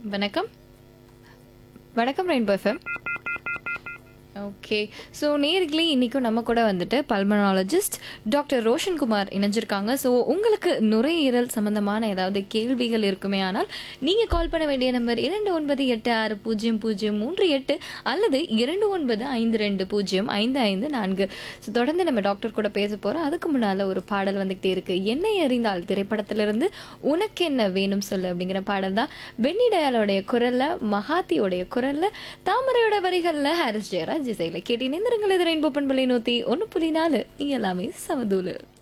வணக்கம் வணக்கம் rainbow FM okay so நேர்களே இன்றைக்கும் நம்ம கூட வந்துட்டு பல்மனாலஜிஸ்ட் டாக்டர் ரோஷன் குமார் இணைஞ்சிருக்காங்க ஸோ உங்களுக்கு நுரையீரல் சம்பந்தமான ஏதாவது கேள்விகள் இருக்குமே ஆனால் நீங்கள் கால் பண்ண வேண்டிய நம்பர் இரண்டு ஒன்பது எட்டு ஆறு பூஜ்ஜியம் பூஜ்ஜியம் மூன்று எட்டு அல்லது இரண்டு ஒன்பது ஐந்து ரெண்டு பூஜ்ஜியம் ஐந்து ஐந்து நான்கு ஸோ தொடர்ந்து நம்ம டாக்டர் கூட பேச போகிறோம் அதுக்கு முன்னால் ஒரு பாடல் வந்துகிட்டே இருக்கு என்னை அறிந்தால் திரைப்படத்திலிருந்து உனக்கு என்ன வேணும் சொல்லு அப்படிங்கிற பாடல் தான் பென்னி டயாலோடைய குரல்ல மகாத்தியோடைய குரல்ல தாமரையோட வரிகள்ல ஹாரிஸ் ஜெயராஜ் இசையில கேட்டி நிந்திரங்கள் இது ரெயின்போ பண்பலை நூத்தி ஒன்று புள்ளி நாலு இங்க எல்லாமே சமதூலு